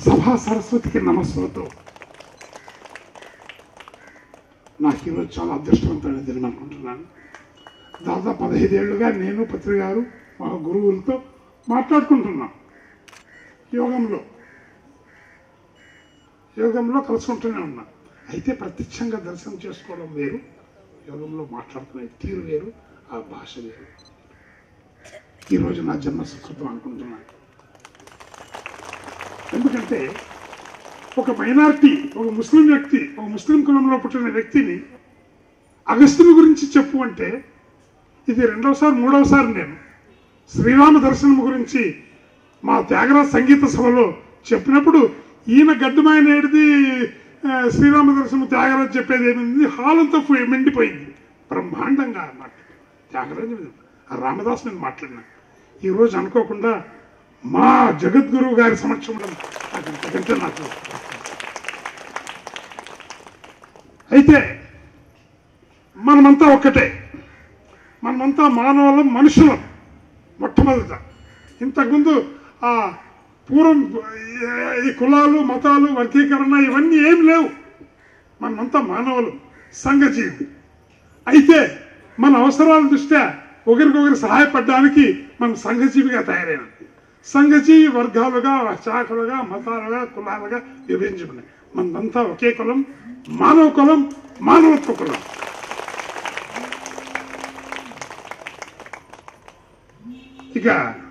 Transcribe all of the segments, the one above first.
సభా సరస్వతికి నమస్సులతో నాకు ఈరోజు చాలా అదృష్టవంతమైన దినం అనుకుంటున్నాను దాదాపు పదహైదేళ్లుగా నేను పత్రి గారు మా గురువులతో మాట్లాడుకుంటున్నాం యోగంలో యోగంలో కలుసుకుంటూనే ఉన్నాం అయితే ప్రత్యక్షంగా దర్శనం చేసుకోవడం వేరు యోగంలో మాట్లాడుకునే తీరు వేరు ఆ భాష వేరు ఈరోజు నా జన్మ సుకృతం అనుకుంటున్నాను ఎందుకంటే ఒక మైనారిటీ ఒక ముస్లిం వ్యక్తి ఒక ముస్లిం కులంలో పుట్టిన వ్యక్తిని అగస్త్యుని గురించి చెప్పు అంటే ఇది రెండవసారి మూడవసారి నేను శ్రీరామ దర్శనం గురించి మా త్యాగరాజ్ సంగీత సభలో చెప్పినప్పుడు ఈయన గడ్డమాయన ఏడిది ఆ, శ్రీరామ దర్శనం త్యాగరాజ్ చెప్పేది ఏమైంది హాల్ అంతా ఫు- నిండిపోయింది బ్రహ్మాండంగా అన్నమాట త్యాగరాజ్ మీద ఆ రామదాస్ మీద మాట్లాడినా ఈరోజు అనుకోకుండా మా జగద్గురువు గారి సమక్షంలో నాకు ఇంతకంటే నాకు అయితే మనమంతా ఒక్కటే మనమంతా మానవులం మనుషులం మొట్టమొదట ఇంతకుముందు ఆ పూర్వం ఈ- ఈ కులాలు మతాలు వర్గీకరణ ఇవన్నీ ఏం లేవు మనమంతా మానవులు సంఘజీవి అయితే మన అవసరాల దృష్ట్యా ఒకరికొకరు సహాయపడడానికి మనం సంఘజీవిగా తయారైన సంఘజీవి వర్గాలుగా శాఖలుగా మతాలుగా కులాలుగా విభజించబడినాయి మనదంతా ఒకే కులం మానవ కులం మానవత్వ కులం ఇక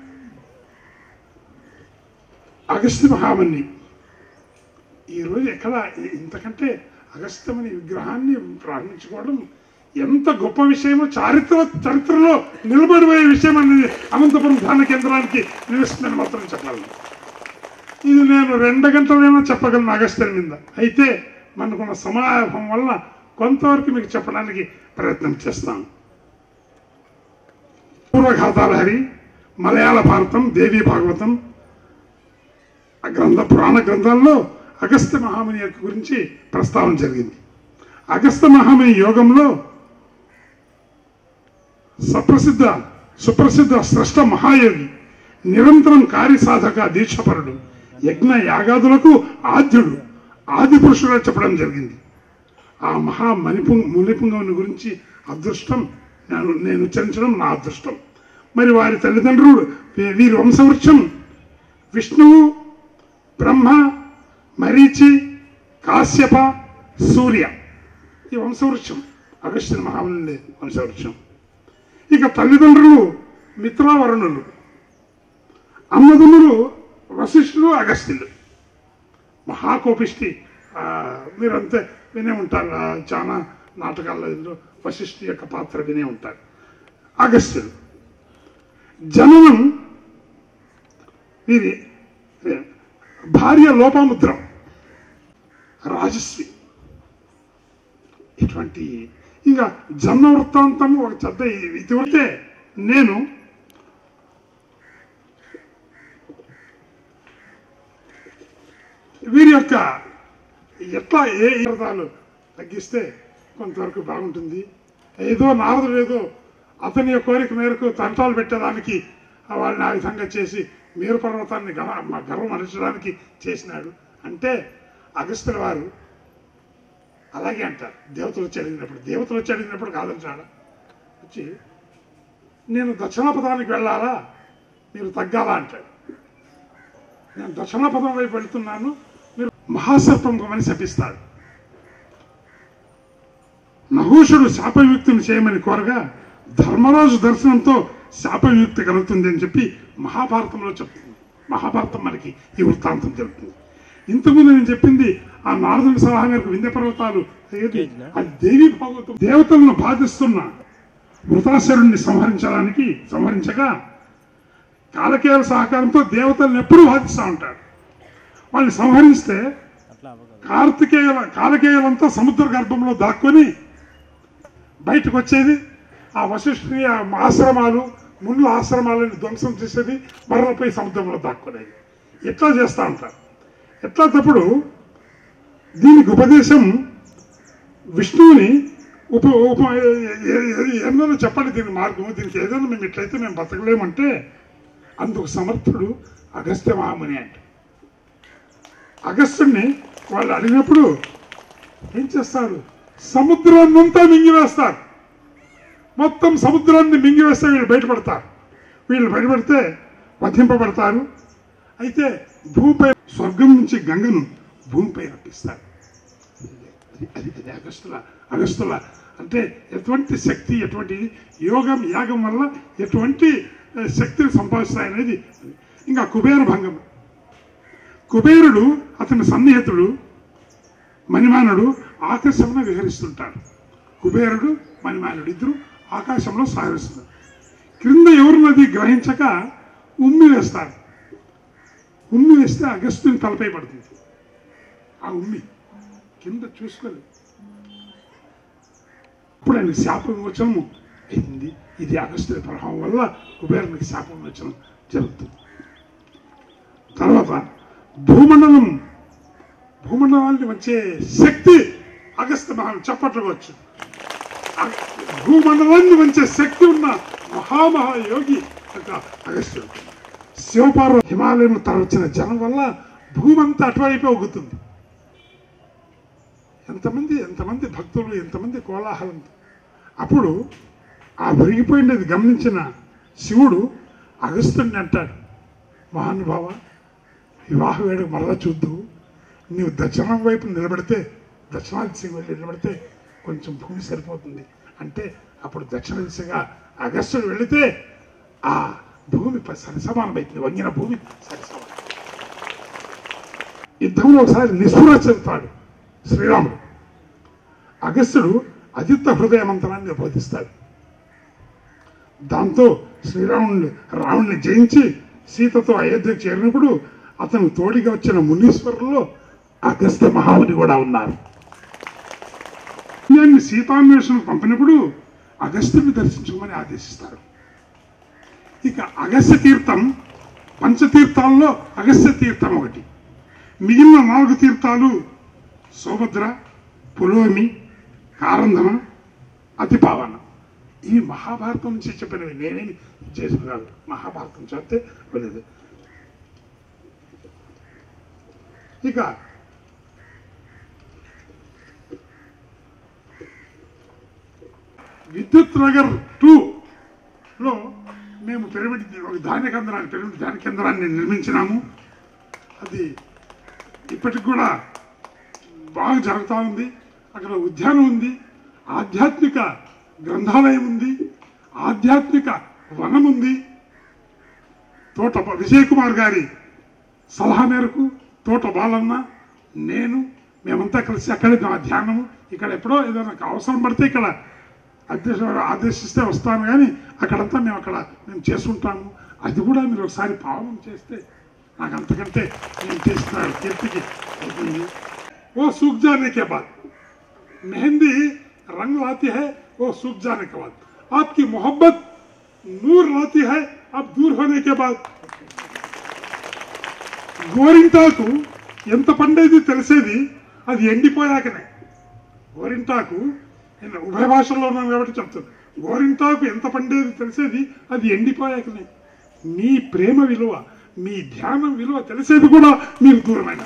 అగస్త్య మహామని ఈరోజు ఎక్కడ ఇంతకంటే అగస్త్యమని విగ్రహాన్ని ప్రారంభించుకోవడం ఎంత గొప్ప విషయమో చారిత్ర చరిత్రలో నిలబడిపోయే విషయం అనేది అనంతపురం ధ్యాన కేంద్రానికి నిలుస్తుందని మాత్రం చెప్పాలి ఇది నేను రెండు గంటలైనా చెప్పగలను అగస్త్యం మీద అయితే మనకున్న సమావేశం వల్ల కొంతవరకు మీకు చెప్పడానికి ప్రయత్నం చేస్తాను పూర్వఘాతాల హరి మలయాళ భారతం దేవీ భాగవతం ఆ గ్రంథ పురాణ గ్రంథాల్లో అగస్త్య మహాముని యొక్క గురించి ప్రస్తావన జరిగింది అగస్త్య మహాముని యోగంలో సప్రసిద్ధ సుప్రసిద్ధ స్రష్ట మహాయోగి నిరంతరం కార్యసాధక దీక్షపరుడు యజ్ఞ యాగాదులకు ఆద్యుడు ఆది పురుషుడు చెప్పడం జరిగింది ఆ మహా మణిపు మునిపుంగవుని గురించి అదృష్టం నేను నేను ఉచ్చరించడం నా అదృష్టం మరి వారి తల్లిదండ్రులు వీ- వీరి వంశవృక్షం విష్ణువు బ్రహ్మ మరీచి కాశ్యప సూర్య ఈ వంశవృక్షం అగస్త్య మహాముని వంశవృక్షం ఇక తల్లిదండ్రులు మిత్రావరుణులు అన్నదమ్ములు వశిష్ఠులు అగస్త్యులు మహాకోపిష్టి ఆ, మీరంతే వినే ఉంటారు ఆ, చాలా నాటకాల్లో ఇందులో వశిష్ఠి యొక్క పాత్ర వినే ఉంటారు అగస్త్యులు జననం వీరి భార్య లోపముద్రం రాజస్వి ఇటువంటి ఇంకా జన్మ వృత్తాంతం ఒక చెడ్డ ఇది ఉంటే నేను వీరి యొక్క ఎట్లా ఏ వ్రతాలు తగ్గిస్తే కొంతవరకు బాగుంటుంది ఏదో నారదుడు ఏదో అతని యొక్క కోరిక మేరకు తంటాలు పెట్టడానికి ఆ వాళ్ళని ఆ విధంగా చేసి మేరు పర్వతాన్ని గమ మా గర్వం అణించడానికి చేసినాడు అంటే అగస్త్యుల వారు అలాగే అంటారు దేవతలు వచ్చి అడిగినప్పుడు దేవతలు వచ్చి అడిగినప్పుడు కాదంటాడు వచ్చి నేను దక్షిణాపదానికి వెళ్ళాలా మీరు తగ్గాలా అంటాడు నేను దక్షిణాపదం వైపు వెళ్తున్నాను మీరు మహాసర్పం అని శపిస్తాడు నహూషుడు శాపవియుక్తిని చేయమని కోరగా ధర్మరాజు దర్శనంతో శాపవియుక్తి కలుగుతుంది అని చెప్పి మహాభారతంలో చెప్తుంది మహాభారతం మనకి ఈ వృత్తాంతం తెలుపుతుంది ఇంతకుముందు నేను చెప్పింది ఆ నారదుని సలహా మేరకు వింధ్య పర్వతాలు ఏది అది దేవి భాగవతం దేవతలను బాధిస్తున్న వృతాసురుణ్ణి సంహరించడానికి సంహరించగా కాలకేయుల సహకారంతో దేవతలను ఎప్పుడూ బాధిస్తూ ఉంటాడు వాళ్ళని సంహరిస్తే కార్తికేయుల కాలకేయులంతా సముద్ర గర్భంలో దాక్కొని బయటకు వచ్చేది ఆ వశిష్ఠుని ఆ ఆశ్రమాలు ముళ్ళు ఆశ్రమాలను ధ్వంసం చేసేది మరలపై సముద్రంలో దాక్కునేది ఎట్లా చేస్తూ ఉంటారు ఎట్లా తప్పుడు దీనికి ఉపదేశం విష్ణువుని ఉప ఉప ఏదైనా చెప్పండి దీని మార్గం దీనికి ఏదైనా మేము ఇట్లయితే మేము బతకలేమంటే అందుకు సమర్థుడు అగస్త్య మహాముని అంట అగస్టుని వాళ్ళు అడిగినప్పుడు ఏం చేస్తారు సముద్రాన్నంతా మింగివేస్తారు మొత్తం సముద్రాన్ని మింగివేస్తే వీళ్ళు బయటపడతారు వీళ్ళు బయటపడితే వధింపబడతారు అయితే భూమిపై స్వర్గం నుంచి గంగను భూమిపై రప్పిస్తారు అది- అది అది అగస్తుల అగస్తుల అంటే ఎటువంటి శక్తి ఎటువంటి యోగం యాగం వల్ల ఎటువంటి ఆ, శక్తిని సంపాదిస్తాయనేది ఇంకా కుబేర భంగం కుబేరుడు అతని సన్నిహితుడు మణిమానుడు ఆకాశంలో విహరిస్తుంటాడు కుబేరుడు మణిమానుడు ఇద్దరు ఆకాశంలో సాగిస్తున్నారు క్రింద ఎవరినది గ్రహించక ఉమ్మి వేస్తారు ఉమ్మి వేస్తే అగస్తుని తలపై పడుతుంది ఆ ఉమ్మి కింద చూసుకోలేదు అప్పుడు ఆయన శాప విమోచనము అయింది ఇది అగస్తుని ప్రభావం వల్ల కుబేరునికి శాప విమోచనం జరుగుతుంది తర్వాత భూమండలం భూమండలాన్ని వచ్చే శక్తి అగస్త్య మహా చప్పట్లు వచ్చు భూమండలాన్ని వంచే శక్తి ఉన్న మహామహాయోగి ఒక అగస్త్యుడు శివపార్వ హిమాలయం తరవచ్చిన జనం వల్ల భూమి అంతా అటువైపే ఒగ్గుతుంది ఎంతమంది ఎంతమంది భక్తులు ఎంతమంది కోలాహలం అప్పుడు ఆ ఒరిగిపోయినది గమనించిన శివుడు అగస్త్యుడిని అంటాడు మహానుభావ వివాహ వేడుక మరలా చూద్దు నీవు దక్షిణం వైపు నిలబడితే దక్షిణాది దిశ వెళ్ళి నిలబడితే కొంచెం భూమి సరిపోతుంది అంటే అప్పుడు దక్షిణ దిశగా అగస్టుడు వెళితే ఆ భూమి ప- సరిసమానమైంది వంగిన భూమి సరిసమానం యుద్ధంలో ఒకసారి నిస్పృహ చెందుతాడు శ్రీరాముడు అగస్త్యుడు అజిత హృదయ మంత్రాన్ని బోధిస్తాడు దాంతో శ్రీరాముడు రాముడిని జయించి సీతతో అయోధ్యకు చేరినప్పుడు అతను తోడిగా వచ్చిన మునీశ్వరుల్లో అగస్త్య మహాముని కూడా ఉన్నారు నేను సీతాన్వేషణకు పంపినప్పుడు అగస్త్యుని దర్శించమని ఆదేశిస్తారు ఇక అగస్త్య తీర్థం పంచతీర్థాల్లో అగస్త్య తీర్థం ఒకటి మిగిలిన నాలుగు తీర్థాలు సౌభద్ర పులోమి కారంధన అతిపావన ఈ మహాభారతం నుంచి చెప్పినవి నేనేమి చేసిన కాదు మహాభారతం చెప్తే వెళ్ళేది ఇక విద్యుత్ నగర్ టూ లో మేము పిరమిడ్ ఒక ధాన్య కేంద్రాన్ని పిరమిడ్ ధాన్య కేంద్రాన్ని నిర్మించినాము అది ఇప్పటికి కూడా బాగా జరుగుతూ ఉంది అక్కడ ఉద్యానం ఉంది ఆధ్యాత్మిక గ్రంథాలయం ఉంది ఆధ్యాత్మిక వనం ఉంది తోట విజయ్ కుమార్ గారి సలహా మేరకు తోట బాలన్న నేను మేమంతా కలిసి అక్కడే మా ధ్యానము ఇక్కడ ఎప్పుడో ఏదైనా నాకు అవసరం పడితే ఇక్కడ అధ్యక్ష ఆదేశిస్తే వస్తాను కానీ అక్కడంతా మేము అక్కడ మేము చేసుకుంటాము అది కూడా మీరు ఒకసారి పావనం చేస్తే నాకు అంతకంటే నేను చేసిన కీర్తికి అవుతుంది ఓ సూక్ జానే के बाद मेहंदी रंग लाती है वो सूख जाने के बाद आपकी मोहब्बत नूर लाती है अब दूर होने के बाद గోరింటాకు ఎంత పండేది తెలిసేది అది ఎండిపోయాకనే గోరింటాకు నేను ఉభయ భాషల్లో ఉన్నాను కాబట్టి చెప్తాను గోరింటాకు ఎంత పండేది తెలిసేది అది ఎండిపోయాకనే మీ ప్రేమ విలువ మీ ధ్యానం విలువ తెలిసేది కూడా మీరు దూరమైన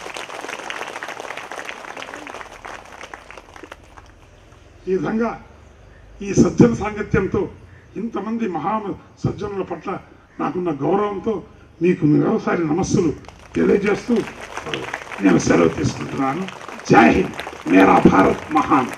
ఈ విధంగా ఈ సజ్జన సాంగత్యంతో ఇంతమంది మహా సజ్జనుల పట్ల నాకున్న గౌరవంతో మీకు మరోసారి నమస్సులు తెలియజేస్తూ నేను సెలవు తీసుకుంటున్నాను జై హింద్ మేరా భారత్ మహాన్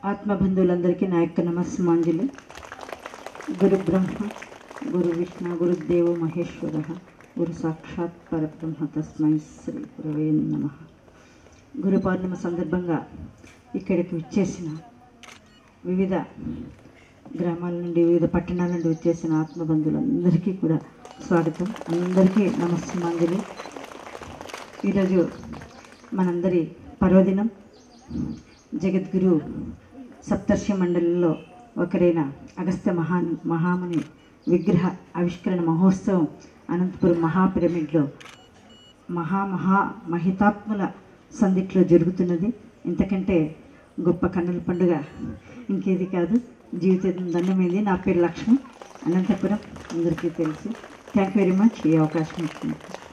ఆత్మబంధువులందరికీ నా యొక్క నమస్మాంజలి గురు బ్రహ్మ గురు విష్ణు గురుదేవో మహేశ్వర గురు సాక్షాత్ పరబ్రహ్మ తస్మై శ్రీ గురవే నమ గురు పౌర్ణమి సందర్భంగా ఇక్కడికి విచ్చేసిన వివిధ గ్రామాల నుండి వివిధ పట్టణాల నుండి వచ్చేసిన ఆత్మబంధువులందరికీ కూడా స్వాగతం అందరికీ నమస్మాంజలి ఈరోజు మనందరి పర్వదినం జగద్గురు సప్తర్షి మండలిలో ఒకరైన అగస్త్య మహా మహాముని విగ్రహ ఆవిష్కరణ మహోత్సవం అనంతపురం మహాపిరమిడ్లో మహా మహా మహితాత్ముల సందిట్లో జరుగుతున్నది ఇంతకంటే గొప్ప కన్నుల పండుగ ఇంకేది కాదు జీవితం దండమైంది నా పేరు లక్ష్మి అనంతపురం అందరికీ తెలుసు థ్యాంక్ యూ వెరీ మచ్ ఈ అవకాశం ఇచ్చినందుకు